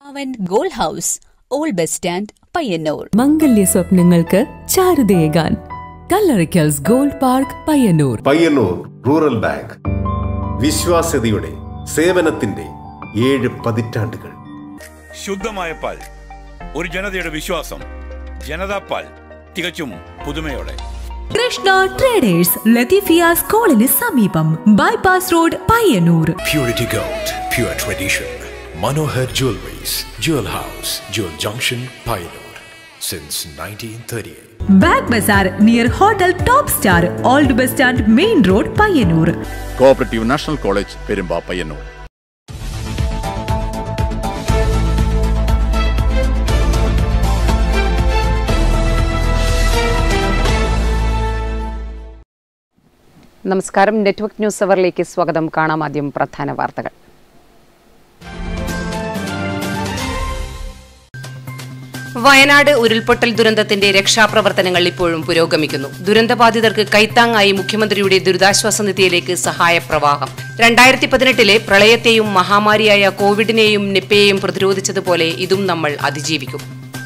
അവൻ gold house old bus stand Payyanur മംഗല്യ സ്വപ്നങ്ങൾക്ക് ചാരുതയേകാൻ Kallarickals gold park Payyanur Payyanur rural bank വിശ്വാസ്യതയുടെ സേവനത്തിന്റെ ഏഴ് പതിറ്റാണ്ടുകൾ ശുദ്ധമായ പാൽ ഒരു ജനതയുടെ വിശ്വാസം ജനതാ പാൽ തികച്ചും പുതുമയോടെ കൃഷ്ണ ട്രേഡേഴ്സ് ലത്തീഫിയ സ്കൂളിന് സമീപം bypass road Payyanur Purity Gold, pure tradition. Manohar Jewelries, Jewel House, Jewel Junction, Pioneer. Since 1938. Bag bazaar near hotel top star old bus stand main road Payyanur cooperative national college Perumba Payyanur നമസ്കാരം നെറ്റ്വർക്ക് ന്യൂസ് അവറിലേക്ക് സ്വാഗതം കാണാം ആദ്യം പ്രധാന വാർത്തകൾ വയനാട് ഉരുൾപൊട്ടൽ ദുരന്തത്തിന്റെ രക്ഷാപ്രവർത്തനങ്ങൾ ഇപ്പോഴും പുരോഗമിക്കുന്നു ദുരന്തബാധിതർക്ക് കൈത്താങ്ങായി മുഖ്യമന്ത്രിയുടെ ദുരിതാശ്വാസ നിധിയിലേക്ക് സഹായപ്രവാഹം രണ്ടായിരത്തി പതിനെട്ടിലെ പ്രളയത്തെയും മഹാമാരിയായ കോവിഡിനെയും നിപ്പയെയും പ്രതിരോധിച്ചതുപോലെ ഇതും നമ്മൾ അതിജീവിക്കും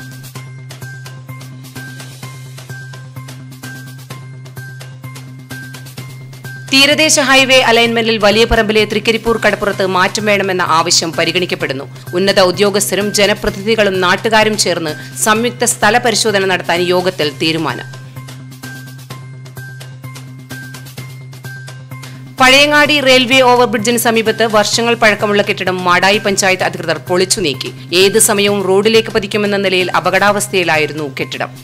തീരദേശ ഹൈവേ അലൈൻമെന്റിൽ വലിയ പറമ്പിലെ തൃക്കരിപ്പൂർ കടപ്പുറത്ത് മാറ്റം വേണമെന്ന ആവശ്യം പരിഗണിക്കപ്പെടുന്നു ഉന്നത ഉദ്യോഗസ്ഥരും ജനപ്രതിനിധികളും നാട്ടുകാരും ചേർന്ന് സംയുക്ത സ്ഥല പരിശോധന നടത്താൻ യോഗത്തിൽ തീരുമാനം പഴയങ്ങാടി റെയിൽവേ ഓവർബ്രിഡ്ജിന് സമീപത്ത് വർഷങ്ങൾ പഴക്കമുള്ള കെട്ടിടം മാടായി പഞ്ചായത്ത് അധികൃതർ പൊളിച്ചു നീക്കി ഏത് സമയവും റോഡിലേക്ക് പതിക്കുമെന്ന നിലയിൽ അപകടാവസ്ഥയിലായിരുന്നു കെട്ടിടം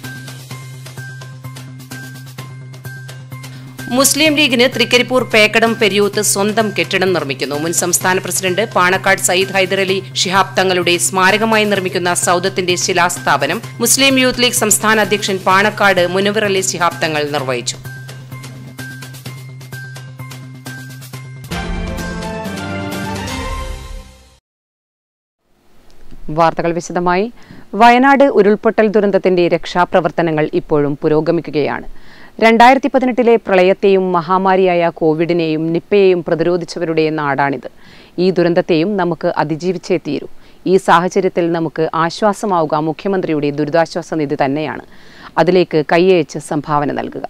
മുസ്ലിം ലീഗിന് തൃക്കരിപ്പൂർ പേക്കടം പെരിയൂത്ത് സ്വന്തം കെട്ടിടം നിർമ്മിക്കുന്നു മുൻ സംസ്ഥാന പ്രസിഡന്റ് പാണക്കാട് സയ്യിദ് ഹൈദരലി ശിഹാബ് തങ്ങളുടെ സ്മാരകമായി നിർമ്മിക്കുന്ന സൗദത്തിന്റെ ശിലാസ്ഥാപനം മുസ്ലിം യൂത്ത് ലീഗ് സംസ്ഥാന അധ്യക്ഷൻ പാണക്കാട് മുനവർ അലി ശിഹാബ് തങ്ങൾ നിർവഹിച്ചു വാർത്തകൾ വിശദമായി വയനാട് ഉരുൾപൊട്ടൽ ദുരന്തത്തിന്റെ രക്ഷാപ്രവർത്തനങ്ങൾ ഇപ്പോഴും പുരോഗമിക്കുകയാണ് രണ്ടായിരത്തി പതിനെട്ടിലെ പ്രളയത്തെയും മഹാമാരിയായ കോവിഡിനെയും നിപ്പയെയും പ്രതിരോധിച്ചവരുടെ നാടാണിത് ഈ ദുരന്തത്തെയും നമുക്ക് അതിജീവിച്ചേ തീരൂ ഈ സാഹചര്യത്തിൽ നമുക്ക് ആശ്വാസമാവുക മുഖ്യമന്ത്രിയുടെ ദുരിതാശ്വാസ നിധി തന്നെയാണ് അതിലേക്ക് കൈയയച്ച് സംഭാവന നൽകുക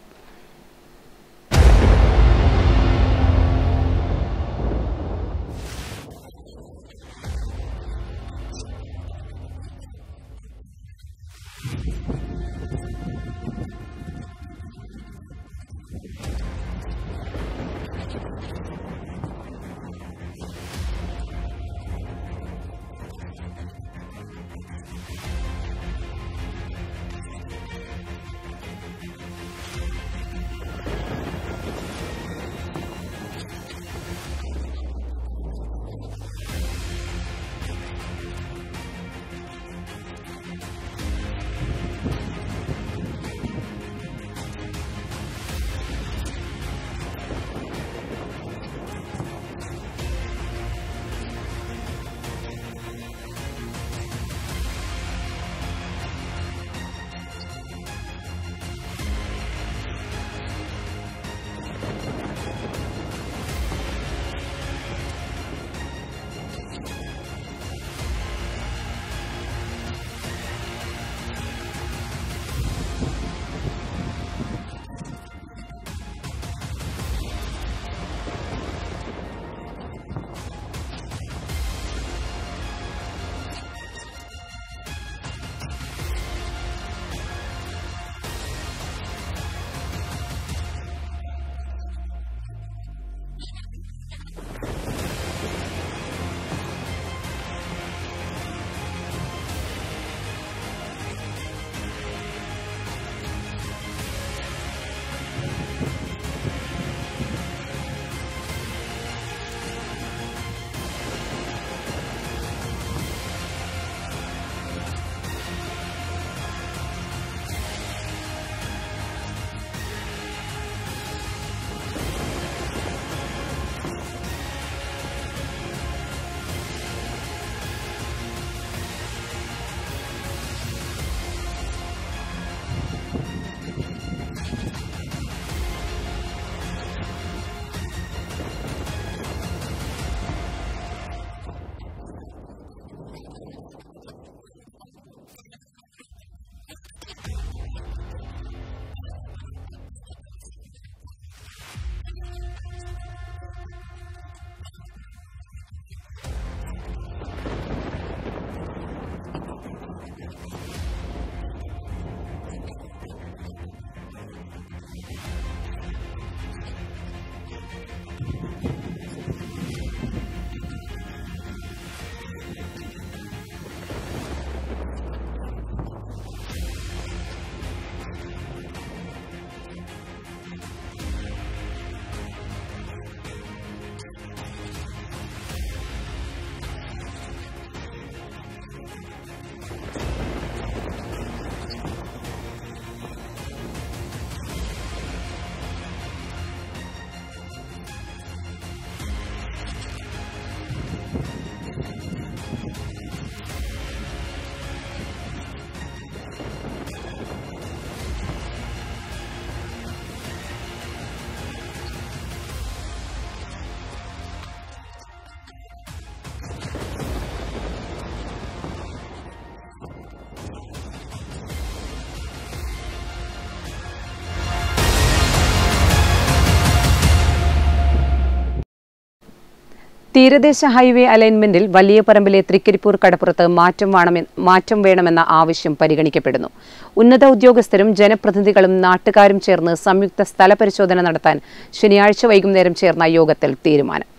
തീരദേശ ഹൈവേ അലൈൻമെന്റിൽ വലിയ പറമ്പിലെ തൃക്കരിപ്പൂർ കടപ്പുറത്ത് മാറ്റം വേണമെ മാറ്റം വേണമെന്ന ആവശ്യം പരിഗണിക്കപ്പെടുന്നു ഉന്നത ഉദ്യോഗസ്ഥരും ജനപ്രതിനിധികളും നാട്ടുകാരും ചേർന്ന് സംയുക്ത സ്ഥലപരിശോധന നടത്താൻ ശനിയാഴ്ച വൈകുന്നേരം ചേർന്ന യോഗത്തിൽ തീരുമാനം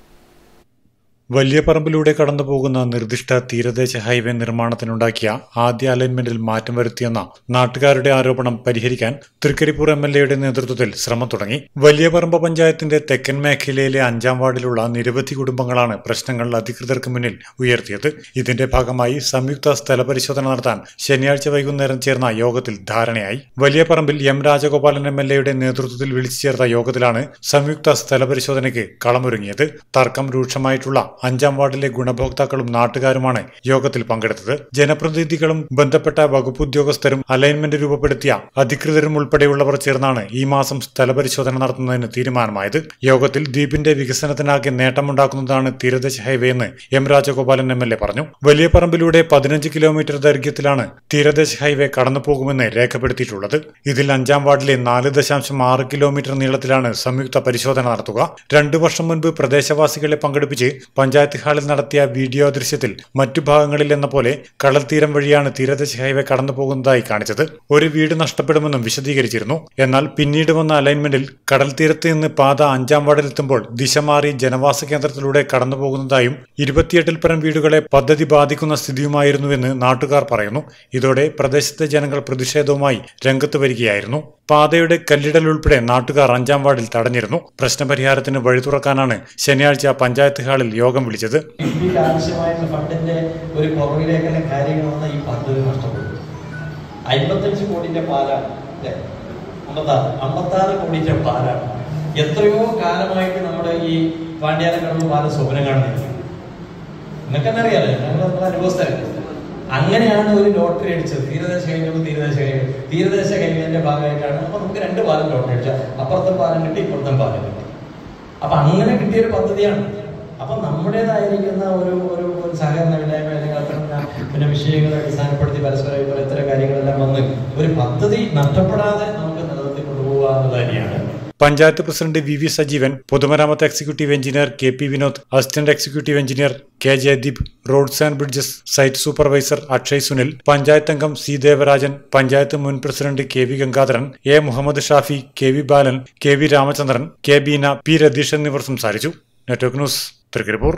വലിയ പറമ്പിലൂടെ കടന്നുപോകുന്ന നിർദ്ദിഷ്ട തീരദേശ ഹൈവേ നിർമ്മാണത്തിനുണ്ടാക്കിയ ആദ്യ അലൈൻമെന്റിൽ മാറ്റം വരുത്തിയെന്ന നാട്ടുകാരുടെ ആരോപണം പരിഹരിക്കാൻ തൃക്കരിപ്പൂർ എം എൽ എയുടെ നേതൃത്വത്തിൽ ശ്രമം തുടങ്ങി വലിയ പറമ്പ് പഞ്ചായത്തിന്റെ തെക്കൻ മേഖലയിലെ അഞ്ചാം വാർഡിലുള്ള നിരവധി കുടുംബങ്ങളാണ് പ്രശ്നങ്ങൾ അധികൃതർക്ക് മുന്നിൽ ഉയർത്തിയത് ഇതിന്റെ ഭാഗമായി സംയുക്ത സ്ഥലപരിശോധന നടത്താൻ ശനിയാഴ്ച വൈകുന്നേരം ചേർന്ന യോഗത്തിൽ ധാരണയായി വലിയ പറമ്പിൽ എം രാജഗോപാലൻ എം എൽ എയുടെ നേതൃത്വത്തിൽ വിളിച്ചു ചേർത്ത യോഗത്തിലാണ് സംയുക്ത സ്ഥലപരിശോധനയ്ക്ക് കളമൊരുങ്ങിയത് തർക്കം രൂക്ഷമായിട്ടുള്ള അഞ്ചാം വാർഡിലെ ഗുണഭോക്താക്കളും നാട്ടുകാരുമാണ് യോഗത്തിൽ പങ്കെടുത്തത് ജനപ്രതിനിധികളും ബന്ധപ്പെട്ട വകുപ്പ് ഉദ്യോഗസ്ഥരും അലൈൻമെന്റ് രൂപപ്പെടുത്തിയ അധികൃതരും ഉൾപ്പെടെയുള്ളവർ ചേർന്നാണ് ഈ മാസം സ്ഥലപരിശോധന നടത്തുന്നതിന് തീരുമാനമായത് യോഗത്തിൽ ദ്വീപിന്റെ വികസനത്തിനാകെ നേട്ടമുണ്ടാക്കുന്നതാണ് തീരദേശ ഹൈവേ എന്ന് M Rajagopalan M L A പറഞ്ഞു വലിയ പറമ്പിലൂടെ പതിനഞ്ച് കിലോമീറ്റർ ദൈർഘ്യത്തിലാണ് തീരദേശ ഹൈവേ കടന്നുപോകുമെന്ന് രേഖപ്പെടുത്തിയിട്ടുള്ളത് ഇതിൽ അഞ്ചാം വാർഡിലെ നാല് ദശാംശം ആറ് കിലോമീറ്റർ നീളത്തിലാണ് സംയുക്ത പരിശോധന നടത്തുക രണ്ടു വർഷം മുൻപ് പ്രദേശവാസികളെ പങ്കെടുപ്പിച്ച് പഞ്ചായത്ത് ഹാളിൽ നടത്തിയ വീഡിയോ ദൃശ്യത്തിൽ മറ്റു ഭാഗങ്ങളിൽ എന്ന പോലെ കടൽത്തീരം വഴിയാണ് തീരദേശ ഹൈവേ കടന്നു പോകുന്നതായി കാണിച്ചത് ഒരു വീട് നഷ്ടപ്പെടുമെന്നും വിശദീകരിച്ചിരുന്നു എന്നാൽ പിന്നീട് വന്ന അലൈൻമെന്റിൽ കടൽ തീരത്ത് നിന്ന് പാത അഞ്ചാം വാർഡിലെത്തുമ്പോൾ ദിശ മാറി ജനവാസ കേന്ദ്രത്തിലൂടെ കടന്നു പോകുന്നതായും ഇരുപത്തിയെട്ടിൽ പരം വീടുകളെ പദ്ധതി ബാധിക്കുന്ന സ്ഥിതിയുമായിരുന്നുവെന്ന് നാട്ടുകാർ പറയുന്നു ഇതോടെ പ്രദേശത്തെ ജനങ്ങൾ പ്രതിഷേധവുമായി രംഗത്ത് വരികയായിരുന്നു പാതയുടെ കല്ലിടൽ ഉൾപ്പെടെ നാട്ടുകാർ അഞ്ചാം വാർഡിൽ തടഞ്ഞിരുന്നു പ്രശ്നപരിഹാരത്തിന് വഴി തുറക്കാനാണ് ശനിയാഴ്ച പഞ്ചായത്ത് ഹാളിൽ യോഗം വിളിച്ചത് കിഫ്ബിക്ക് ആവശ്യമായിട്ടുള്ള ഫണ്ടിന്റെ ഒരു കുറവിലേക്കുള്ള കാര്യങ്ങൾ വന്ന ഈ പദ്ധതി നഷ്ടപ്പെട്ടു അമ്പത്തഞ്ച് കോടിന്റെ പാലാണ് അല്ലേ അമ്പത്താറ് അമ്പത്താറ് കോടിന്റെ പാലാണ് എത്രയോ കാലമായിട്ട് നമ്മുടെ ഈ പാണ്ഡ്യാലം കടന്നു പാലം സ്വപ്നം കാണുന്നില്ല നിങ്ങൾക്ക് തന്നെ അറിയാലോ ഞങ്ങൾ നമ്മുടെ അനുഭവസ്ഥരല്ലേ അങ്ങനെയാണ് ഒരു ലോട്ടറി അടിച്ചത് തീരദേശ കഴിഞ്ഞപ്പോൾ തീരദേശ കഴിഞ്ഞു തീരദേശ കഴിഞ്ഞതിന്റെ ഭാഗമായിട്ടാണ് അപ്പൊ നമുക്ക് രണ്ട് പാലം ലോട്ടറി അടിച്ച അപ്പുറത്തെ പാലം കിട്ടി ഇപ്പുറത്തെ പാലം കിട്ടി അപ്പൊ അങ്ങനെ കിട്ടിയൊരു പദ്ധതിയാണ് അപ്പൊ നമ്മുടേതായിരിക്കുന്ന ഒരു ഒരു ഒരു സഹകരണ വില്ലായ്മ അല്ലെങ്കിൽ അത്തരം പിന്നെ വിഷയങ്ങളെ അടിസ്ഥാനപ്പെടുത്തി പരസ്പര അഭിപ്രായം ഇത്തരം കാര്യങ്ങളെല്ലാം വന്ന് ഒരു പദ്ധതി നഷ്ടപ്പെടാതെ നമുക്ക് നിലനിർത്തി കൊണ്ടുപോകുക എന്നുള്ളത് തന്നെയാണ് panchayat president V V Sajeevan പൊതുമരാമത്ത് executive engineer K P Vinod assistant executive engineer K Jayadeep roads and bridges site supervisor Akshay Sunil panchayat അംഗം സി ദേവരാജൻ പഞ്ചായത്ത് മുൻ president K V Gangadharan A Muhammad Shafi K V Balan K V Ramachandran K Beena P Ratheesh എന്നിവർ സംസാരിച്ചു network news Trikaripur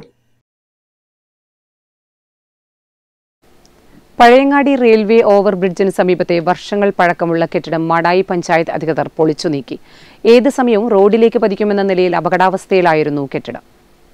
Pazhayangadi railway over ബ്രിഡ്ജിന് സമീപത്തെ വർഷങ്ങൾ പഴക്കമുള്ള കെട്ടിടം മാടായി പഞ്ചായത്ത് അധികൃതർ പൊളിച്ചു നീക്കി ഏത് സമയവും റോഡിലേക്ക് പതിക്കുമെന്ന നിലയിൽ അപകടാവസ്ഥയിലായിരുന്നു കെട്ടിടം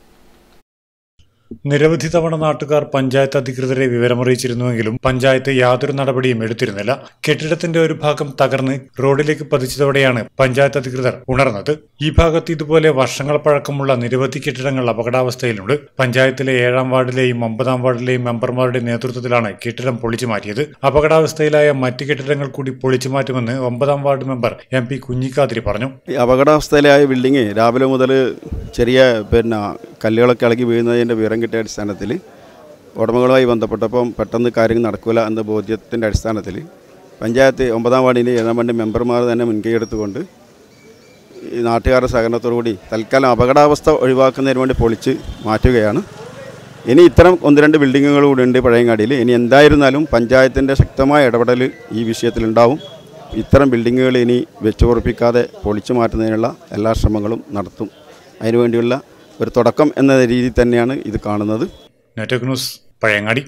നിരവധി തവണ നാട്ടുകാർ പഞ്ചായത്ത് അധികൃതരെ വിവരമറിയിച്ചിരുന്നുവെങ്കിലും പഞ്ചായത്ത് യാതൊരു നടപടിയും എടുത്തിരുന്നില്ല കെട്ടിടത്തിന്റെ ഒരു ഭാഗം തകർന്ന് റോഡിലേക്ക് പതിച്ചതോടെയാണ് പഞ്ചായത്ത് അധികൃതർ ഉണർന്നത് ഈ ഭാഗത്ത് ഇതുപോലെ വർഷങ്ങൾ പഴക്കമുള്ള നിരവധി കെട്ടിടങ്ങൾ അപകടാവസ്ഥയിലുണ്ട് പഞ്ചായത്തിലെ ഏഴാം വാർഡിലെയും ഒമ്പതാം വാർഡിലെയും മെമ്പർമാരുടെ നേതൃത്വത്തിലാണ് കെട്ടിടം പൊളിച്ചു മാറ്റിയത് അപകടാവസ്ഥയിലായ മറ്റ് കെട്ടിടങ്ങൾ കൂടി പൊളിച്ചു മാറ്റുമെന്ന് ഒമ്പതാം ward member M P Kunhikathiri പറഞ്ഞു ഈ അപകടാവസ്ഥയിലായ ബിൽഡിങ് രാവിലെ മുതൽ ചെറിയ പിന്നെ കല്ലുകളൊക്കെ ഇളകി വീഴുന്നതിൻ്റെ വിവരം കിട്ടിയ അടിസ്ഥാനത്തിൽ ഉടമകളുമായി ബന്ധപ്പെട്ടപ്പം പെട്ടെന്ന് കാര്യങ്ങൾ നടക്കില്ല എന്ന ബോധ്യത്തിൻ്റെ അടിസ്ഥാനത്തിൽ പഞ്ചായത്ത് ഒമ്പതാം വാർഡിൻ്റെ ഏഴാം വാർഡ് മെമ്പർമാർ തന്നെ മുൻകൈ എടുത്തുകൊണ്ട് ഈ നാട്ടുകാരുടെ സഹകരണത്തോടുകൂടി തൽക്കാലം അപകടാവസ്ഥ ഒഴിവാക്കുന്നതിന് വേണ്ടി പൊളിച്ച് മാറ്റുകയാണ് ഇനി ഇത്തരം ഒന്ന് രണ്ട് ബിൽഡിങ്ങുകൾ കൂടി ഉണ്ട് പഴയങ്ങാടിയിൽ ഇനി എന്തായിരുന്നാലും പഞ്ചായത്തിൻ്റെ ശക്തമായ ഇടപെടൽ ഈ വിഷയത്തിലുണ്ടാവും ഇത്തരം ബിൽഡിങ്ങുകൾ ഇനി വെച്ചുറപ്പിക്കാതെ പൊളിച്ചു മാറ്റുന്നതിനുള്ള എല്ലാ ശ്രമങ്ങളും നടത്തും അതിനുവേണ്ടിയുള്ള ഒരു തുടക്കം എന്ന രീതിയിൽ തന്നെയാണ് ഇത് കാണുന്നത് നെറ്റ്വർക്ക് ന്യൂസ് പഴയങ്ങാടി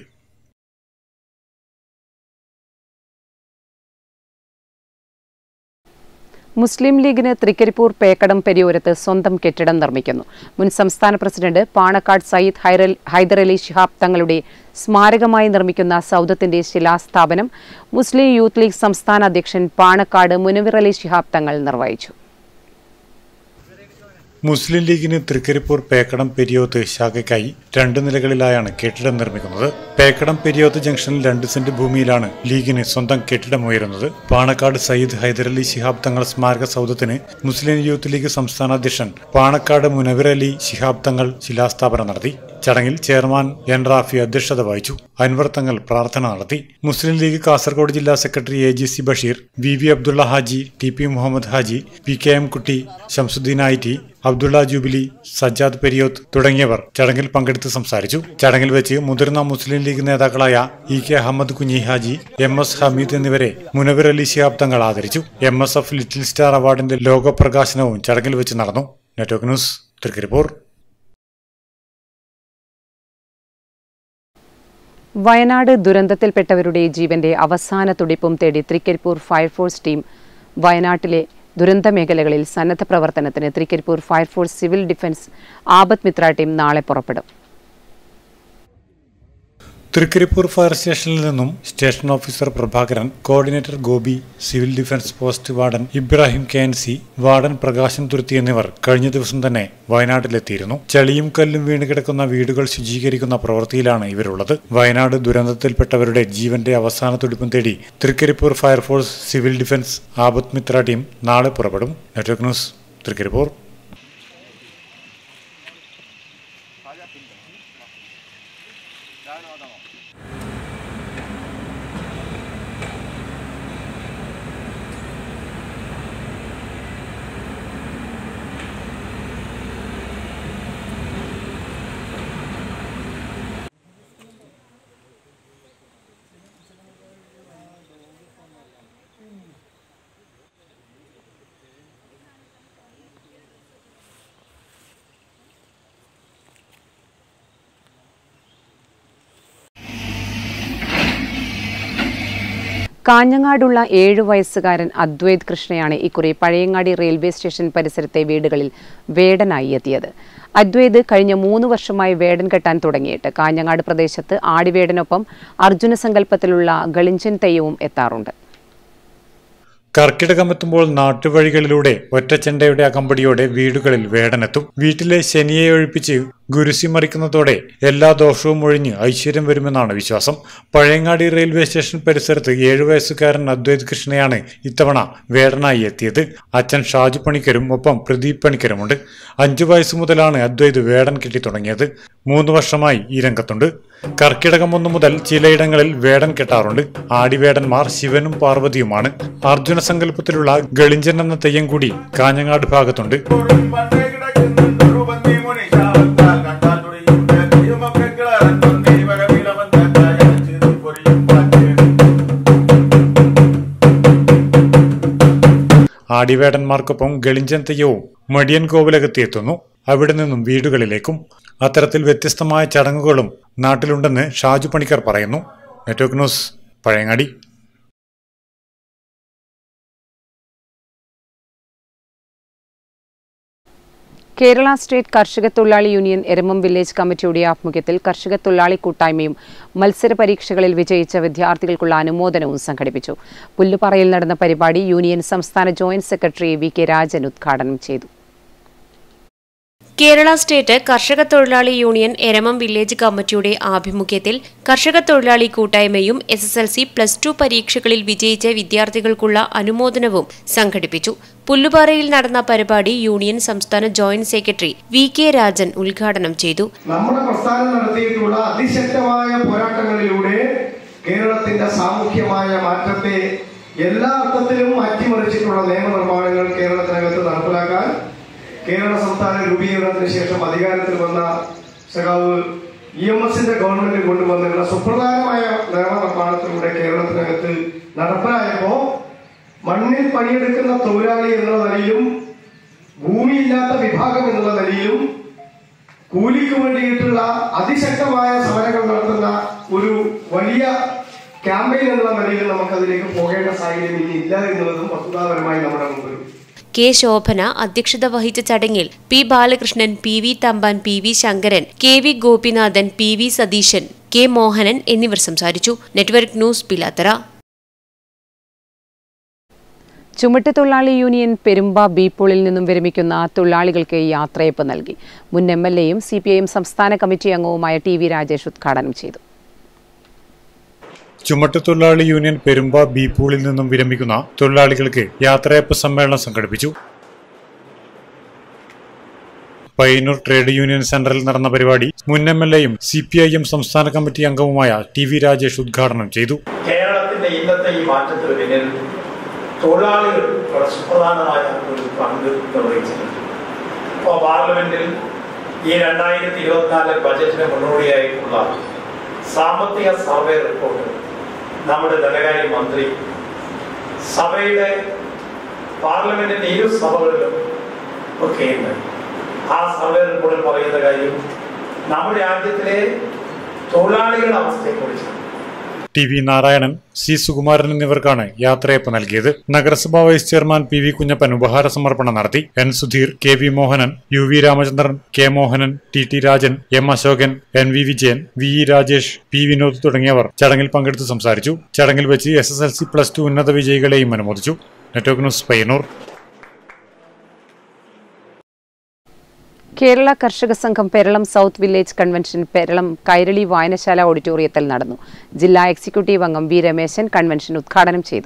മുസ്ലിം ലീഗിന് തൃക്കരിപ്പൂർ പേക്കടം പെരിയോരത്ത് സ്വന്തം കെട്ടിടം നിർമ്മിക്കുന്നു മുൻ സംസ്ഥാന പ്രസിഡന്റ് പാണക്കാട് സയ്യിദ് ഹൈറൽ ഹൈദരലി ശിഹാബ് തങ്ങളുടെ സ്മാരകമായി നിർമ്മിക്കുന്ന സൗദത്തിന്റെ ശിലാസ്ഥാപനം മുസ്ലിം യൂത്ത് ലീഗ് സംസ്ഥാന അധ്യക്ഷൻ പാണക്കാട് മുനവിർ അലി ശിഹാബ് തങ്ങൾ നിർവഹിച്ചു മുസ്ലിം ലീഗിന് തൃക്കരിപ്പൂർ പേക്കടം പെരിയോത്ത് ശാഖയ്ക്കായി രണ്ട് നിലകളിലായാണ് കെട്ടിടം നിർമ്മിക്കുന്നത് പേക്കടം പെരിയോത്ത് ജംഗ്ഷനിൽ രണ്ട് സെന്റ് ഭൂമിയിലാണ് ലീഗിന് സ്വന്തം കെട്ടിടം ഉയരുന്നത് പാണക്കാട് സയ്യിദ് ഹൈദരലി ശിഹാബ് തങ്ങൾ സ്മാരക സൗധത്തിന് മുസ്ലിം യൂത്ത് ലീഗ് സംസ്ഥാന അധ്യക്ഷൻ പാണക്കാട് മുനവിർ അലി ശിഹാബ് തങ്ങൾ ശിലാസ്ഥാപനം നടത്തി ചടങ്ങിൽ ചെയർമാൻ എൻ റാഫി അധ്യക്ഷത വഹിച്ചു അൻവർ തങ്ങൾ പ്രാർത്ഥന നടത്തി മുസ്ലിം ലീഗ് കാസർഗോഡ് ജില്ലാ secretary A G C Basheer V V Abdulla Haji T P Muhammad Haji P K M Kutty Shamsuddin I T Abdulla jubilee Sajjad Periyoth തുടങ്ങിയവർ ചടങ്ങിൽ പങ്കെടുത്ത് സംസാരിച്ചു ചടങ്ങിൽ വെച്ച് മുതിർന്ന മുസ്ലിം ലീഗ് നേതാക്കളായ E K Ahammed Kunhi Haji M S Hameed എന്നിവരെ മുനവർ അലി ശിഹാബ് തങ്ങൾ ആദരിച്ചു M S F little star അവാർഡിന്റെ ലോഗോ പ്രകാശനവും ചടങ്ങിൽ വെച്ച് നടന്നു നെറ്റ്വർക്ക് ന്യൂസ് തൃക്കരിപ്പൂർ വയനാട് ദുരന്തത്തിൽപ്പെട്ടവരുടെ ജീവന്റെ അവസാന തുടിപ്പും തേടി തൃക്കരിപ്പൂർ ഫയർഫോഴ്സ് ടീം വയനാട്ടിലെ ദുരന്ത മേഖലകളിൽ സന്നദ്ധ പ്രവർത്തനത്തിന് Trikaripur fire force civil defence Apad Mitra team നാളെ പുറപ്പെടും തൃക്കരിപ്പൂർ ഫയർ സ്റ്റേഷനിൽ നിന്നും station officer Prabhakaran coordinator Gopi civil defence post warden Ibrahim K N C warden Prakashan Thuruthi എന്നിവർ കഴിഞ്ഞ ദിവസം തന്നെ വയനാട്ടിലെത്തിയിരുന്നു ചളിയും കല്ലും വീണ് കിടക്കുന്ന വീടുകൾ ശുചീകരിക്കുന്ന പ്രവൃത്തിയിലാണ് ഇവരുള്ളത് വയനാട് ദുരന്തത്തിൽപ്പെട്ടവരുടെ ജീവന്റെ അവസാന തുടിപ്പും തേടി Trikaripur fire force civil defence Apad Mitra team നാളെ പുറപ്പെടും നെറ്റ്വർക്ക് ന്യൂസ് തൃക്കരിപ്പൂർ കാഞ്ഞങ്ങാടുള്ള ഏഴു വയസ്സുകാരൻ അദ്വൈത് കൃഷ്ണയാണ് ഇക്കുറി പഴയങ്ങാടി റെയിൽവേ സ്റ്റേഷൻ പരിസരത്തെ വീടുകളിൽ വേടനായി എത്തിയത് അദ്വൈത് കഴിഞ്ഞ മൂന്ന് വർഷമായി വേടൻ കെട്ടാൻ തുടങ്ങിയിട്ട് കാഞ്ഞങ്ങാട് പ്രദേശത്ത് ആടിവേടനൊപ്പം അർജുന സങ്കല്പത്തിലുള്ള ഗളിഞ്ചൻ തെയ്യവും എത്താറുണ്ട് കർക്കിടകമെത്തുമ്പോൾ നാട്ടുവഴികളിലൂടെ ഒറ്റച്ചെണ്ടയുടെ അകമ്പടിയോടെ വീടുകളിൽ വേടനെത്തും വീട്ടിലെ ശനിയെ ഒഴിപ്പിച്ച് ഗുരുസി മറിക്കുന്നതോടെ എല്ലാ ദോഷവും ഒഴിഞ്ഞ് ഐശ്വര്യം വരുമെന്നാണ് വിശ്വാസം പഴയങ്ങാടി റെയിൽവേ സ്റ്റേഷൻ പരിസരത്ത് ഏഴു വയസ്സുകാരൻ അദ്വൈത് കൃഷ്ണയാണ് ഇത്തവണ വേടനായി എത്തിയത് അച്ഛൻ ഷാജു പണിക്കരും ഒപ്പം പ്രദീപ് പണിക്കരുമുണ്ട് അഞ്ചു വയസ്സ് മുതലാണ് അദ്വൈത് വേടൻ കെട്ടി തുടങ്ങിയത് മൂന്ന് വർഷമായി ഈ രംഗത്തുണ്ട് കർക്കിടകം ഒന്ന് മുതൽ ചിലയിടങ്ങളിൽ വേടൻ കെട്ടാറുണ്ട് ആടിവേടന്മാർ ശിവനും പാർവതിയുമാണ് അർജുന സങ്കല്പത്തിലുള്ള ഗളിഞ്ചൻ എന്ന തെയ്യം കൂടി കാഞ്ഞങ്ങാട് ഭാഗത്തുണ്ട് ആടിവേടന്മാർക്കൊപ്പം ഗളിഞ്ചൻ തെയ്യവും മടിയൻ കോവിലകത്തെത്തുന്നു അവിടെ നിന്നും വീടുകളിലേക്കും അത്തരത്തിൽ വ്യത്യസ്തമായ ചടങ്ങുകളും നാട്ടിലുണ്ടെന്ന് ഷാജു പണിക്കർ പറയുന്നു network news Pazhayangadi Kerala state കർഷക തൊഴിലാളി യൂണിയൻ എരമം വില്ലേജ് കമ്മിറ്റിയുടെ ആഭിമുഖ്യത്തിൽ കർഷക തൊഴിലാളി കൂട്ടായ്മയും മത്സര പരീക്ഷകളിൽ വിജയിച്ച വിദ്യാർത്ഥികൾക്കുള്ള അനുമോദനവും സംഘടിപ്പിച്ചു പുല്ലുപാറയിൽ നടന്ന പരിപാടി യൂണിയൻ സംസ്ഥാന joint secretary V K Rajan ഉദ്ഘാടനം ചെയ്തു കേരള സ്റ്റേറ്റ് കർഷക തൊഴിലാളി യൂണിയൻ എരമം വില്ലേജ് കമ്മിറ്റിയുടെ ആഭിമുഖ്യത്തിൽ കർഷക തൊഴിലാളി കൂട്ടായ്മയും S S L C plus two പരീക്ഷകളിൽ വിജയിച്ച വിദ്യാർത്ഥികൾക്കുള്ള അനുമോദനവും സംഘടിപ്പിച്ചു പുല്ലുപാറയിൽ നടന്ന പരിപാടി യൂണിയൻ സംസ്ഥാന joint secretary V K Rajan ഉദ്ഘാടനം ചെയ്തു നമ്മുടെ പ്രസ്ഥാനം നടത്തിയിട്ടുള്ള അതിശക്തമായ പോരാട്ടങ്ങളിലൂടെ കേരളത്തിന്റെ സാമൂഹ്യമായ മാറ്റത്തെ എല്ലാ അർത്ഥത്തിലും മാറ്റിമറിച്ചിട്ടുള്ള നിയമനിർമ്മാണങ്ങൾ കേരളത്തിനകത്ത് നടപ്പിലാക്കാൻ കേരള സംസ്ഥാന രൂപീകരണത്തിന് ശേഷം അധികാരത്തിൽ വന്ന സഖാവ് ഇ എം എസിന്റെ ഗവൺമെന്റ് കൊണ്ടുവന്നിട്ടുള്ള സുപ്രധാനമായ നിയമനിർമ്മാണത്തിലൂടെ കേരളത്തിനകത്ത് നടപ്പിലായപ്പോ മണ്ണിൽ പണിയെടുക്കുന്ന തൊഴിലാളി എന്നുള്ള നിലയിലും ഭൂമിയില്ലാത്ത വിഭാഗം എന്നുള്ള നിലയിലും കൂലിക്ക് വേണ്ടിയിട്ടുള്ള അതിശക്തമായ സമരങ്ങൾ നടത്തുന്ന ഒരു വലിയ ക്യാമ്പയിൻ എന്നുള്ള നിലയിൽ നമുക്കതിലേക്ക് പോകേണ്ട സാഹചര്യം ഇനി ഇല്ല എന്നുള്ളതും വസ്തുതാപരമായി നമ്മുടെ മുമ്പിൽ കെ ശോഭന അധ്യക്ഷത വഹിച്ച ചടങ്ങിൽ P Balakrishnan P V Thampan P V Shankaran K V Gopinathan P V Satheesan K Mohanan എന്നിവർ സംസാരിച്ചു നെറ്റ്വർക്ക് ന്യൂസ് പിലാത്തറ ചുമട്ട് തൊഴിലാളി യൂണിയൻ പെരുമ്പ ബീപ്പോളിൽ നിന്നും വിരമിക്കുന്ന തൊഴിലാളികൾക്ക് യാത്രയപ്പ് നൽകി മുൻ എം എൽ എയും സി പി ഐ എം സംസ്ഥാന കമ്മിറ്റി അംഗവുമായ ടി വി രാജേഷ് ഉദ്ഘാടനം ചെയ്തു ചുമട്ടുതൊഴിലാളി യൂണിയൻ പെരുമ്പ ബി പൂളിൽ നിന്നും വിരമിക്കുന്ന തൊഴിലാളികൾക്ക് യാത്രയപ്പ് സമ്മേളനം സംഘടിപ്പിച്ചു പയ്യന്നൂർ ട്രേഡ് യൂണിയൻ സെന്ററിൽ നടന്ന പരിപാടി മുൻ എം എൽ എയും സി പി ഐ എം സംസ്ഥാന കമ്മിറ്റി അംഗവുമായ ടി വി രാജേഷ് ഉദ്ഘാടനം ചെയ്തു കേരളത്തിന്റെ ഇന്നത്തെ ഈ മാറ്റത്തിന് പിന്നിൽ തൊഴിലാളികൾ വളരെ സുപ്രധാനമായ ഒരു പങ്ക് നിർവഹിച്ചിട്ടുണ്ട് ഇപ്പോൾ പാർലമെന്റിൽ ഈ രണ്ടായിരത്തി ഇരുപത്തിനാല് ബജറ്റിന് മുന്നോടിയായിട്ടുള്ള സാമ്പത്തിക സർവേ റിപ്പോർട്ട് നമ്മുടെ ധനകാര്യ മന്ത്രി സഭയുടെ പാർലമെന്റിന്റെ ഇരു സഭകളിലും ഒക്കെയുണ്ട് ആ സർവേ റിപ്പോർട്ടിൽ പറയുന്ന കാര്യം നമ്മുടെ രാജ്യത്തിലെ തൊഴിലാളികളുടെ അവസ്ഥയെക്കുറിച്ചാണ് T V Narayanan C Sukumaran എന്നിവർക്കാണ് യാത്രയപ്പ് നൽകിയത് നഗരസഭാ vice chairman P V Kunhappan ഉപഹാര സമർപ്പണം നടത്തി N Sudheer K V Mohanan U V Ramachandran K Mohanan T T Rajan M Ashokan N V Vijayan V E Rajesh P Vinod തുടങ്ങിയവർ ചടങ്ങിൽ പങ്കെടുത്ത് സംസാരിച്ചു ചടങ്ങിൽ വെച്ച് S S L C plus two ഉന്നത വിജയികളെയും അനുമോദിച്ചു നെറ്റ്വർക്ക് ന്യൂസ് പയ്യന്നൂർ കേരള കർഷക സംഘം Peralam south village convention Peralam Kairali വായനശാല ഓഡിറ്റോറിയത്തിൽ നടന്നു ജില്ലാ എക്സിക്യൂട്ടീവ് അംഗം വി രമേശൻ കൺവെൻഷൻ ഉദ്ഘാടനം ചെയ്തു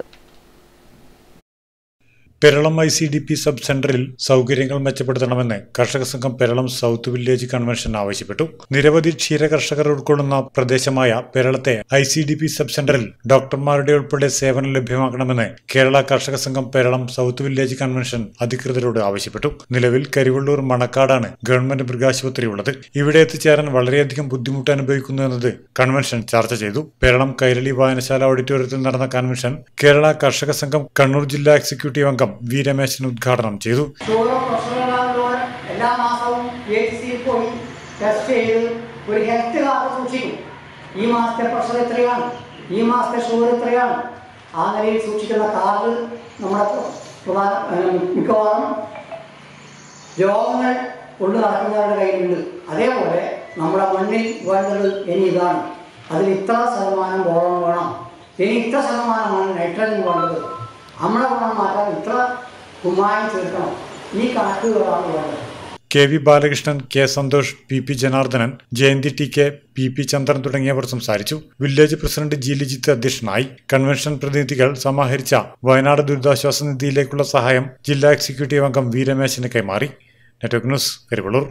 Peralam I C D P sub സെന്ററിൽ സൗകര്യങ്ങൾ മെച്ചപ്പെടുത്തണമെന്ന് കർഷക സംഘം പെരളം സൗത്ത് വില്ലേജ് കൺവെൻഷൻ ആവശ്യപ്പെട്ടു നിരവധി ക്ഷീര കർഷകർ ഉൾക്കൊള്ളുന്ന പ്രദേശമായ പെരളത്തെ I C D P sub സെന്ററിൽ ഡോക്ടർമാരുടെ ഉൾപ്പെടെ സേവനം ലഭ്യമാക്കണമെന്ന് കേരള കർഷക സംഘം പെരളം സൗത്ത് വില്ലേജ് കൺവെൻഷൻ അധികൃതരോട് ആവശ്യപ്പെട്ടു നിലവിൽ കരിവള്ളൂർ മണക്കാടാണ് ഗവൺമെന്റ് മൃഗാശുപത്രി ഉള്ളത് ഇവിടെ എത്തിച്ചേരാൻ വളരെയധികം ബുദ്ധിമുട്ട് അനുഭവിക്കുന്നു എന്നത് കൺവെൻഷൻ ചർച്ച ചെയ്തു പെരളം കൈരളി വായനശാല ഓഡിറ്റോറിയത്തിൽ നടന്ന കൺവെൻഷൻ കേരള കർഷക സംഘം കണ്ണൂർ ജില്ലാ എക്സിക്യൂട്ടീവ് അംഗം വി രമേശൻ ഉദ്ഘാടനം ചെയ്തു ഷുഗർ പ്രശ്നമുള്ളവർ എല്ലാ മാസവും എ ടി സിയിൽ പോയി ടെസ്റ്റ് ചെയ്ത് ഒരു ഹെൽത്ത് കാർഡ് സൂക്ഷിക്കും ഈ മാസത്തെ പ്രഷർ എത്രയാണ് ഈ മാസത്തെ ഷുഗർ എത്രയാണ് ആ നിലയിൽ സൂക്ഷിക്കുന്ന കാർഡ് നമ്മുടെ പ്രധാന ഏഹ് മിക്കവാറും രോഗങ്ങൾ കൊണ്ടു നടക്കുന്നവരുടെ കയ്യിലുണ്ട് അതേപോലെ നമ്മുടെ മണ്ണിൽ വേണ്ടത് ഇനി ഇതാണ് അതിൽ ഇത്ര ശതമാനം ബോറോൺ വേണം ഇനി ഇത്ര ശതമാനമാണ് നൈട്രജൻ വേണ്ടത് അമ്ല ഗുണം മാറ്റാൻ ഇത്ര കുമ്മായം ചേർക്കണം ഈ കണക്കുകളാണ് വേണ്ടത് K V Balakrishnan K Santhosh P P Janardhanan Jayanthi T K P P Chandran തുടങ്ങിയവർ സംസാരിച്ചു വില്ലേജ് പ്രസിഡന്റ് ജി ലിജിത്ത് അധ്യക്ഷനായി കൺവെൻഷൻ പ്രതിനിധികൾ സമാഹരിച്ച വയനാട് ദുരിതാശ്വാസ നിധിയിലേക്കുള്ള സഹായം ജില്ലാ എക്സിക്യൂട്ടീവ് അംഗം വി രമേശിന് കൈമാറി നെറ്റ്വർക്ക് ന്യൂസ് കരിവള്ളൂർ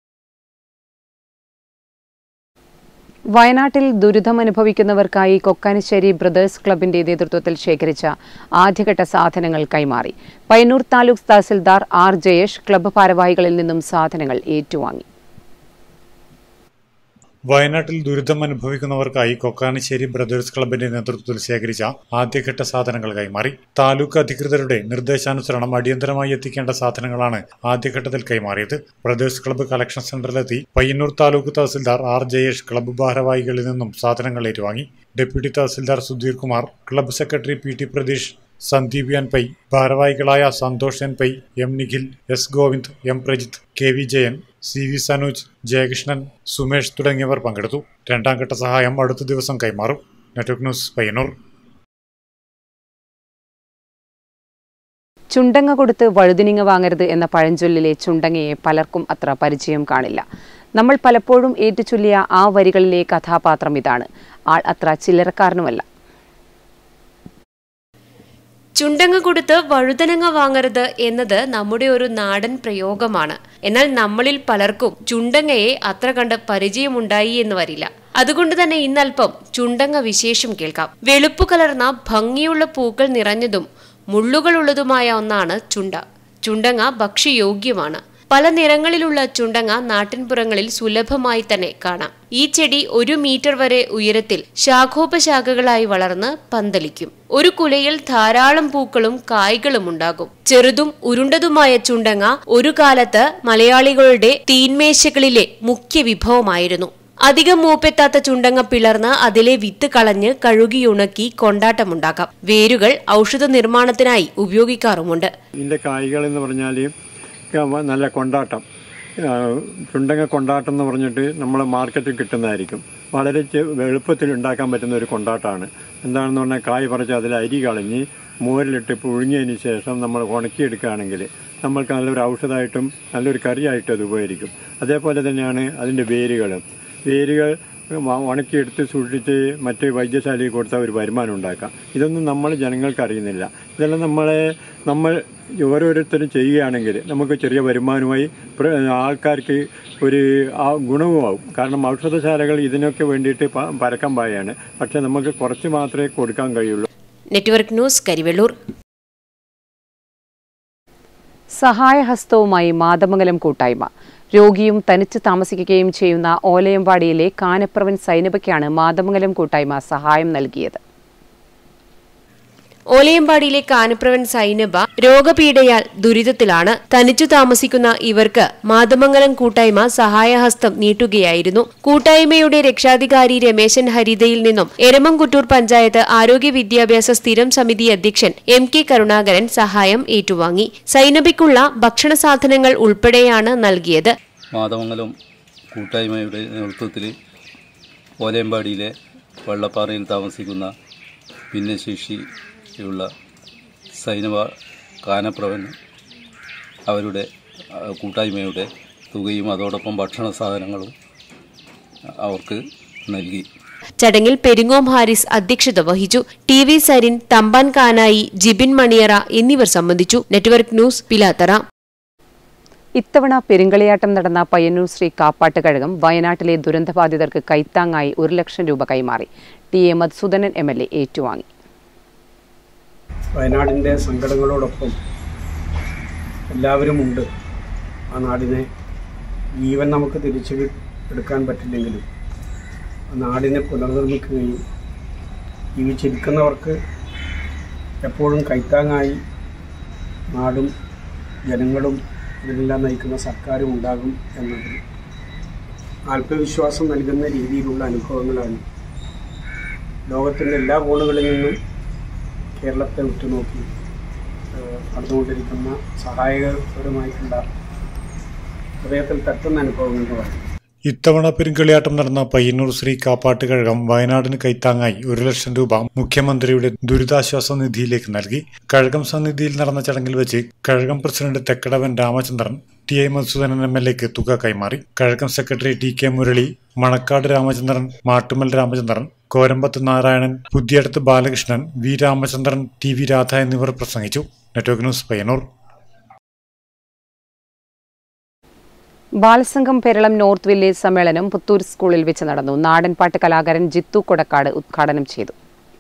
വയനാട്ടിൽ ദുരിതമനുഭവിക്കുന്നവർക്കായി കൊക്കാനിശ്ശേരി ബ്രദേഴ്സ് ക്ലബിന്റെ നേതൃത്വത്തിൽ ശേഖരിച്ച ആദ്യഘട്ട സാധനങ്ങൾ കൈമാറി പയ്യന്നൂർ താലൂക്ക് തഹസിൽദാർ ആർ ജയേഷ് ക്ലബ്ബ് ഭാരവാഹികളിൽ നിന്നും സാധനങ്ങൾ ഏറ്റുവാങ്ങി വയനാട്ടിൽ ദുരിതം അനുഭവിക്കുന്നവർക്കായി കൊക്കാനിശ്ശേരി ബ്രദേഴ്സ് ക്ലബിന്റെ നേതൃത്വത്തിൽ ശേഖരിച്ച ആദ്യഘട്ട സാധനങ്ങൾ കൈമാറി താലൂക്ക് അധികൃതരുടെ നിർദ്ദേശാനുസരണം അടിയന്തരമായി എത്തിക്കേണ്ട സാധനങ്ങളാണ് ആദ്യഘട്ടത്തിൽ കൈമാറിയത് ബ്രദേഴ്സ് ക്ലബ്ബ് കളക്ഷൻ സെന്ററിലെത്തി പയ്യന്നൂർ താലൂക്ക് തഹസിൽദാർ ആർ ജയേഷ് ക്ലബ്ബ് ഭാരവാഹികളിൽ നിന്നും സാധനങ്ങൾ ഏറ്റുവാങ്ങി deputy tahsildar Sudheer Kumar club secretary P T Pratheesh Sandeep N Pai ഭാരവാഹികളായ Santhosh N Pai M Nikhil S Govind M Prajith K V Jayan C V Sanoj Jayakrishnan Sumesh തുടങ്ങിയവർ പങ്കെടുത്തു രണ്ടാം ഘട്ട സഹായം അടുത്ത ദിവസം കൈമാറും നെറ്റ്വർക്ക് ന്യൂസ് പയ്യന്നൂർ ചുണ്ടങ്ങ കൊടുത്ത് വഴുതിനിങ്ങ വാങ്ങരുത് എന്ന പഴഞ്ചൊല്ലിലെ ചുണ്ടങ്ങയെ പലർക്കും അത്ര പരിചയം കാണില്ല നമ്മൾ പലപ്പോഴും ഏറ്റുചൊല്ലിയ ആ വരികളിലെ കഥാപാത്രം ഇതാണ് ആൾ അത്ര ചില്ലറക്കാരനുമല്ല ചുണ്ടങ്ങ കൊടുത്ത് വഴുതനങ്ങ വാങ്ങരുത് എന്നത് നമ്മുടെ ഒരു നാടൻ പ്രയോഗമാണ് എന്നാൽ നമ്മളിൽ പലർക്കും ചുണ്ടങ്ങയെ അത്ര കണ്ട് പരിചയമുണ്ടായി എന്ന് വരില്ല അതുകൊണ്ട് തന്നെ ഇന്നൽപ്പം ചുണ്ടങ്ങ വിശേഷം കേൾക്കാം വെളുപ്പു കലർന്ന ഭംഗിയുള്ള പൂക്കൾ നിറഞ്ഞതും മുള്ളുകളുള്ളതുമായ ഒന്നാണ് ചുണ്ട ചുണ്ടങ്ങ ഭക്ഷ്യയോഗ്യമാണ് പല നിറങ്ങളിലുള്ള ചുണ്ടങ്ങ നാട്ടിൻപുറങ്ങളിൽ സുലഭമായി തന്നെ കാണാം ഈ ചെടി ഒരു മീറ്റർ വരെ ഉയരത്തിൽ ശാഖോപശാഖകളായി വളർന്ന് പന്തലിക്കും ഒരു കുലയിൽ ധാരാളം പൂക്കളും കായ്കളും ഉണ്ടാകും ചെറുതും ഉരുണ്ടതുമായ ചുണ്ടങ്ങ ഒരു കാലത്ത് മലയാളികളുടെ തീന്മേശകളിലെ മുഖ്യ വിഭവമായിരുന്നു അധികം മൂപ്പെത്താത്ത ചുണ്ടങ്ങ പിളർന്ന് അതിലെ വിത്ത് കളഞ്ഞ് കഴുകിയുണക്കി കൊണ്ടാട്ടമുണ്ടാക്കാം വേരുകൾ ഔഷധ നിർമ്മാണത്തിനായി ഉപയോഗിക്കാറുമുണ്ട് ഇതിൻ്റെ കായ്കൾ എന്ന് പറഞ്ഞാൽ നല്ല കൊണ്ടാട്ടം ആ, ചുണ്ടങ്ങ കൊണ്ടാട്ടം എന്ന് പറഞ്ഞിട്ട് നമ്മൾ മാർക്കറ്റിൽ കിട്ടുന്നതായിരിക്കും വളരെ ചെ- എളുപ്പത്തിൽ ഉണ്ടാക്കാൻ പറ്റുന്ന ഒരു കൊണ്ടാട്ടമാണ് എന്താണെന്ന് പറഞ്ഞാൽ കായ് പറിച്ച് അതിൽ അരി കളഞ്ഞ് മോരിലിട്ട് പുഴുങ്ങിയതിന് ശേഷം നമ്മൾ ഉണക്കിയെടുക്കുകയാണെങ്കിൽ നമ്മൾക്ക് നല്ലൊരു ഔഷധമായിട്ടും നല്ലൊരു കറിയായിട്ടും അത് ഉപകരിക്കും അതേപോലെ തന്നെയാണ് അതിൻ്റെ വേരുകൾ വേരുകൾ വ- ഉണക്കിയെടുത്ത് സൂക്ഷിച്ച് മറ്റ് വൈദ്യശാലയിൽ കൊടുത്താൽ ഒരു വരുമാനം ഉണ്ടാക്കാം ഇതൊന്നും നമ്മൾ ജനങ്ങൾക്ക് അറിയുന്നില്ല ഇതെല്ലാം നമ്മളെ നമ്മൾ ഓരോരുത്തരും ചെയ്യുകയാണെങ്കിൽ നമുക്ക് ചെറിയ വരുമാനമായി പ്ര- ആൾക്കാർക്ക് ഒരു ആ ഗുണവുമാവും കാരണം ഔഷധശാലകൾ ഇതിനൊക്കെ വേണ്ടിയിട്ട് പ- പരക്കം പായാണ് പക്ഷെ നമുക്ക് കുറച്ച് മാത്രമേ കൊടുക്കാൻ കഴിയുള്ളൂ നെറ്റ്വർക്ക് ന്യൂസ് കരിവെള്ളൂർ സഹായഹസ്തവുമായി മാതമംഗലം കൂട്ടായ്മ രോഗിയും തനിച്ച് താമസിക്കുകയും ചെയ്യുന്ന ഓലയമ്പാടിയിലെ കാനപ്രവൻ സൈനബയ്ക്കാണ് മാതമംഗലം കൂട്ടായ്മ സഹായം നൽകിയത് ഓലയമ്പാടിയിലെ കാനപ്രവൻ സൈനബ രോഗപീഡയാൽ ദുരിതത്തിലാണ് തനിച്ചു താമസിക്കുന്ന ഇവർക്ക് മാതമംഗലം കൂട്ടായ്മ സഹായഹസ്തം നീട്ടുകയായിരുന്നു കൂട്ടായ്മയുടെ രക്ഷാധികാരി രമേശൻ ഹരിതയിൽ നിന്നും എരമംകുട്ടൂർ പഞ്ചായത്ത് ആരോഗ്യ വിദ്യാഭ്യാസ സ്ഥിരം സമിതി അധ്യക്ഷൻ എം കെ കരുണാകരൻ സഹായം ഏറ്റുവാങ്ങി സൈനബയ്ക്കുള്ള ഭക്ഷണ സാധനങ്ങൾ ഉൾപ്പെടെയാണ് നൽകിയത് മാതമംഗലം കൂട്ടായ്മയുടെ നേതൃത്വത്തിൽ ഓലയമ്പാടിയിലെ വള്ളപ്പാറയിൽ താമസിക്കുന്ന ഭിന്നശേഷിയുള്ള സൈനവ കാനപ്രവൻ അവരുടെ ആ, കൂട്ടായ്മയുടെ തുകയും അതോടൊപ്പം ഭക്ഷണ സാധനങ്ങളും അവർക്ക് നൽകി ചടങ്ങിൽ പെരിങ്ങോം ഹാരിസ് അധ്യക്ഷത വഹിച്ചു ടി വി സരിൻ തമ്പാൻ കാനായി ജിബിൻ മണിയറ എന്നിവർ സംബന്ധിച്ചു നെറ്റ്വർക്ക് ന്യൂസ് പിലാത്തറ ഇത്തവണ പെരുങ്കളിയാട്ടം നടന്ന പയ്യന്നൂർ ശ്രീ കാപ്പാട്ട് കഴകം വയനാട്ടിലെ ദുരന്തബാധിതർക്ക് കൈത്താങ്ങായി ഒരു ലക്ഷം രൂപ കൈമാറി T A Madhusoodanan M L A ഏറ്റുവാങ്ങി വയനാടിൻ്റെ സങ്കടങ്ങളോടൊപ്പം എല്ലാവരുമുണ്ട് ആ നാടിനെ ജീവൻ നമുക്ക് തിരിച്ചു കി- എടുക്കാൻ പറ്റില്ലെങ്കിലും ആ നാടിനെ പുനർനിർമ്മിക്കുകയും ജീവിച്ചിരിക്കുന്നവർക്ക് എപ്പോഴും കൈത്താങ്ങായി നാടും ജനങ്ങളും ഇതിനെല്ലാം നയിക്കുന്ന സർക്കാരും ഉണ്ടാകും എന്നതിൽ ആത്മവിശ്വാസം നൽകുന്ന രീതിയിലുള്ള അനുഭവങ്ങളാണ് ലോകത്തിൻ്റെ എല്ലാ കോണുകളിൽ നിന്നും കേരളത്തെ ഉറ്റുനോക്കി ഏഹ്, നടന്നുകൊണ്ടിരിക്കുന്ന സഹായകപരമായിട്ടുള്ള ഹൃദയത്തിൽ തട്ടുന്ന അനുഭവങ്ങൾ എന്ന് പറയും ഇത്തവണ പെരുങ്കളിയാട്ടം നടന്ന പയ്യന്നൂർ ശ്രീ കാപ്പാട്ട് കഴകം വയനാടിന് കൈത്താങ്ങായി ഒരു ലക്ഷം രൂപ മുഖ്യമന്ത്രിയുടെ ദുരിതാശ്വാസ നിധിയിലേക്ക് നൽകി കഴകം സന്നിധിയിൽ നടന്ന ചടങ്ങിൽ വെച്ച് കഴകം president Thekkadavan Ramachandran T I Madhusoodanan M L എക്ക് തുക കൈമാറി കഴകം secretary T K Murali Manakkad Ramachandran Mattummal Ramachandran Korambath Narayanan Puthiyadath Balakrishnan V Ramachandran T V Radha എന്നിവർ പ്രസംഗിച്ചു network news Payyanur Balasangham Keralam north village സമ്മേളനം പുത്തൂർ സ്കൂളിൽ വെച്ച് നടന്നു നാടൻപാട്ട് കലാകാരൻ ജിത്തു കൊടക്കാട് ഉദ്ഘാടനം ചെയ്തു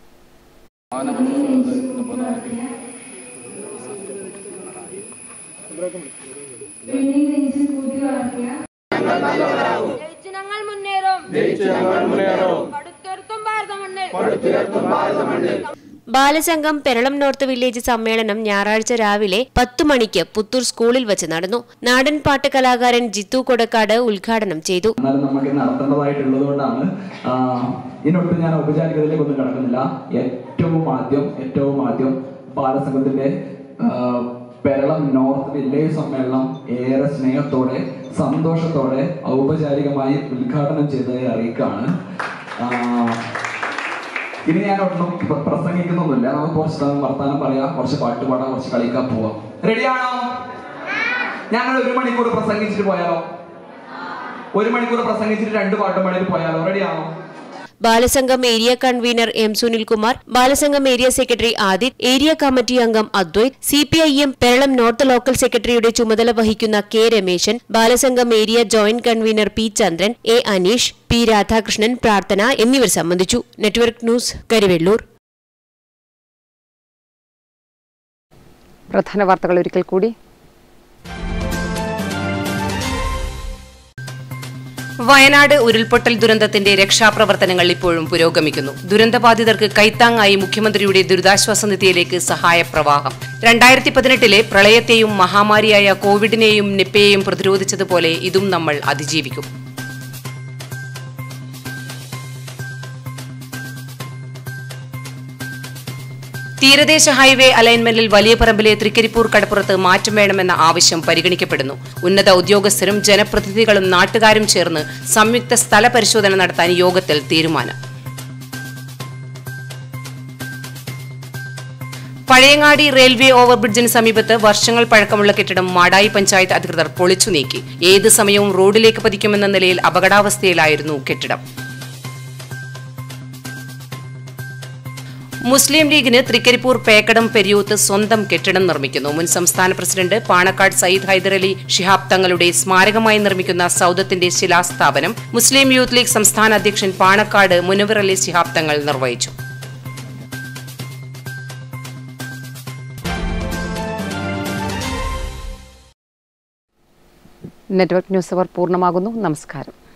ഞങ്ങൾ മുന്നേറും പടുത്തുയർത്തും ഭാരതമണ്ണിൽ ബാലസംഘം പെരളം നോർത്ത് വില്ലേജ് സമ്മേളനം ഞായറാഴ്ച രാവിലെ പത്തു മണിക്ക് പുത്തൂർ സ്കൂളിൽ വെച്ച് നടന്നു നാടൻ പാട്ട് കലാകാരൻ ജിത്തു കൊടക്കാട് ഉദ്ഘാടനം ചെയ്തു എന്നാലും നമുക്ക് നടത്തേണ്ടതായിട്ടുള്ളത് കൊണ്ടാണ് ഇതിനൊട്ടും ഞാൻ ഔപചാരികതയിലേക്കൊന്നും കടക്കുന്നില്ല ഏറ്റവും ആദ്യം ഏറ്റവും ആദ്യം ബാലസംഘത്തിന്റെ ആ, പെരളം നോർത്ത് വില്ലേജ് സമ്മേളനം ഏറെ സ്നേഹത്തോടെ സന്തോഷത്തോടെ ഔപചാരികമായി ഉദ്ഘാടനം ചെയ്തതായി അറിയിക്കുകയാണ് ആ, ഇനി ഞാൻ ഒന്നും പ്ര- പ്രസംഗിക്കുന്നൊന്നുമില്ല നമുക്ക് കുറച്ച് സമയം വർത്താനം പറയാം കുറച്ച് പാട്ട് പാടാം കുറച്ച് കളിക്കാൻ പോവാം റെഡിയാണോ ഞങ്ങൾ ഒരു മണിക്കൂർ പ്രസംഗിച്ചിട്ട് പോയാലോ ഒരു മണിക്കൂർ പ്രസംഗിച്ചിട്ട് രണ്ട് പാട്ടും പാടിയിട്ട് പോയാലോ റെഡിയാണോ Balasangham area convener M Sunilkumar Balasangham area secretary Aadith area committee അംഗം Advaith C P I M Peralam north local സെക്രട്ടറിയുടെ ചുമതല വഹിക്കുന്ന K Rameshan Balasangham area joint convener P Chandran A Aneesh P Radhakrishnan Prarthana എന്നിവർ സംബന്ധിച്ചു നെറ്റ്വർക്ക് ന്യൂസ് കരിവെള്ളൂർ പ്രധാന വാർത്തകൾ ഒരിക്കൽ കൂടി വയനാട് ഉരുൾപൊട്ടൽ ദുരന്തത്തിന്റെ രക്ഷാപ്രവർത്തനങ്ങൾ ഇപ്പോഴും പുരോഗമിക്കുന്നു ദുരന്തബാധിതർക്ക് കൈത്താങ്ങായി മുഖ്യമന്ത്രിയുടെ ദുരിതാശ്വാസ നിധിയിലേക്ക് സഹായപ്രവാഹം രണ്ടായിരത്തി പതിനെട്ടിലെ പ്രളയത്തെയും മഹാമാരിയായ കോവിഡിനെയും നിപ്പയെയും പ്രതിരോധിച്ചതുപോലെ ഇതും നമ്മൾ അതിജീവിക്കും തീരദേശ ഹൈവേ അലൈൻമെന്റിൽ വലിയ പറമ്പിലെ തൃക്കരിപ്പൂർ കടപ്പുറത്ത് മാറ്റം വേണമെന്ന ആവശ്യം പരിഗണിക്കപ്പെടുന്നു ഉന്നത ഉദ്യോഗസ്ഥരും ജനപ്രതിനിധികളും നാട്ടുകാരും ചേർന്ന് സംയുക്ത സ്ഥല പരിശോധന നടത്താൻ യോഗത്തിൽ തീരുമാനം പഴയങ്ങാടി റെയിൽവേ ഓവർബ്രിഡ്ജിന് സമീപത്ത് വർഷങ്ങൾ പഴക്കമുള്ള കെട്ടിടം മാടായി പഞ്ചായത്ത് അധികൃതർ പൊളിച്ചു നീക്കി ഏത് സമയവും റോഡിലേക്ക് പതിക്കുമെന്ന നിലയിൽ അപകടാവസ്ഥയിലായിരുന്നു കെട്ടിടം മുസ്ലിം ലീഗിന് തൃക്കരിപ്പൂർ പേക്കടം പെരിയൂത്ത് സ്വന്തം കെട്ടിടം നിർമ്മിക്കുന്നു മുൻ സംസ്ഥാന പ്രസിഡന്റ് പാണക്കാട് സയ്യിദ് ഹൈദരലി ശിഹാബ് തങ്ങളുടെ സ്മാരകമായി നിർമ്മിക്കുന്ന സൗദത്തിന്റെ ശിലാസ്ഥാപനം മുസ്ലിം യൂത്ത് ലീഗ് സംസ്ഥാന അധ്യക്ഷൻ പാണക്കാട് മുനവർ അലി ശിഹാബ് തങ്ങൾ നിർവഹിച്ചു നെറ്റ്വർക്ക് ന്യൂസ് അവർ പൂർണ്ണമാകുന്നു നമസ്കാരം